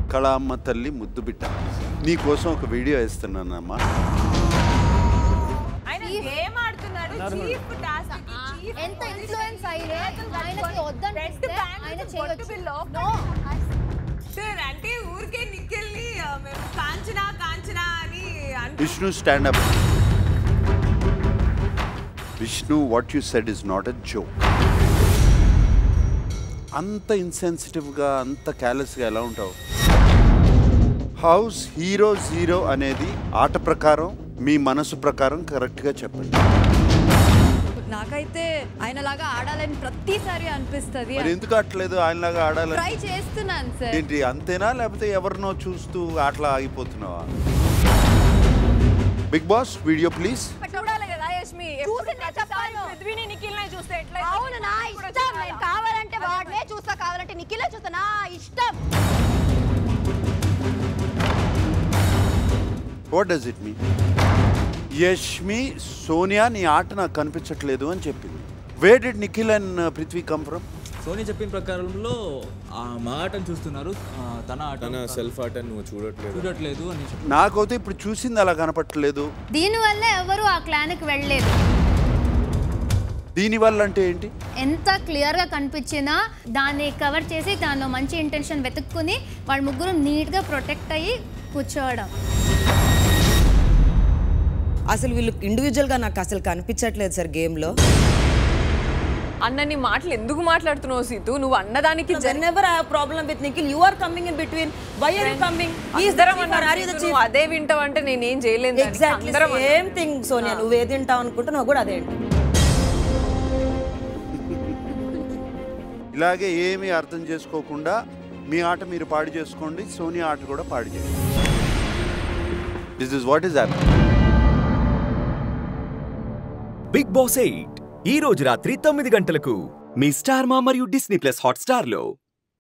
కళామ్మ తల్లి ముద్దు బిడ్డ నీకోసం ఒక వీడియో వేస్తున్నానమ్మా ఆయన గేమ్ ఆడుతున్నాడు చీఫ్ టాస్క్ చీఫ్ ఎంత ఇన్ఫ్లుయెన్స్ అయితే ఆయనకి వద్దనిపిస్తే ఆయన చేయొచ్చు నో సార్ అంటే ఊరికే నిక్కెళ్ళి ఆ, మేము కాంచనా కాంచనా అని అంటూ Vishnu stand up Vishnu what you said is not a joke అంత ఇన్సెన్సిటివ్గా అంత క్యాలెస్గా ఎలా ఉంటావు హౌస్ హీరో జీరో అనేది ఆట ప్రకారం మీ మనసు ప్రకారం కరెక్ట్గా చెప్పండి నాకైతే ఆయనలాగా ఆడాలని ప్రతిసారి అనిపిస్తుంది మరి ఎందుకు ఆడలేదు ఆయనలాగా ఆడాలని ట్రై చేస్తున్నాను సార్ ఏంటి అంతేనా లేకపోతే ఎవరినో చూస్తూ ఆటలా ఆగిపోతున్నావా బిగ్ బాస్ వీడియో ప్లీజ్ చూడాలి కదా యష్మి చూసి నేను చెప్పాను. పృథ్వీని నిఖిల్ని చూస్తే ఎట్లా అవును నా ఇష్టం నేను కావాలంటే వాడినే చూస్తా కావాలంటే నిఖిలే చూస్తా నా ఇష్టం what does it mean Yashmi Sonia నీ ఆట నాకు కనిపించట్లేదు అని చెప్పింది way did Nikhil and Prithvi come from Soni చెప్పిన ప్రకారంలో ఆ మాటను చూస్తున్నారు ఆ, తన ఆట తన సెల్ఫ్ ఆర్ట్ నువ్వు చూడట్లేదు చూడట్లేదు అని చెప్పి నాకైతే ఇప్పుడు చూసింది అలా కనపట్టలేదు దీనివల్ల ఎవరు ఆ క్లాన్కి వెళ్ళలేదు దీనివల్ల అంటే ఏంటి ఎంత క్లియర్గా కనిపించినా దాన్ని కవర్ చేసి దానిలో మంచి ఇంటెన్షన్ వెతుక్కుని వాళ్ళ ముగ్గురు నీట్గా ప్రొటెక్ట్ అయ్యి కూర్చోవడం అసలు వీళ్ళు ఇండివిజువల్గా నాకు అసలు కనిపించట్లేదు సార్ గేమ్లో అన్నని మాటలు ఎందుకు మాట్లాడుతున్నావు సీతు నువ్వు అన్నదానికి whenever I problem with Nikhil you are coming in between why are you coming అందరం అన్నారు సీతు, నువ్వు అదే వింటావు అంటే నేనేం చేయలేను దానికి. ఎగ్జాక్ట్లీ అందరం అన్నాం. సేమ్ థింగ్ సోనియా నువ్వు ఏది తింటావు అనుకుంటే నువ్వు కూడా అదే వింటావు. ఇలాగే ఏమీ అర్థం చేసుకోకుండా మీ ఆట మీరు పాడు చేసుకోండి సోనియా ఆట కూడా పాడు చేయండి this is what is happy Bigg Boss eight ఈ రోజు రాత్రి తొమ్మిది గంటలకు మీ స్టార్ మా మరియు డిస్నీ ప్లస్ హాట్ స్టార్ లో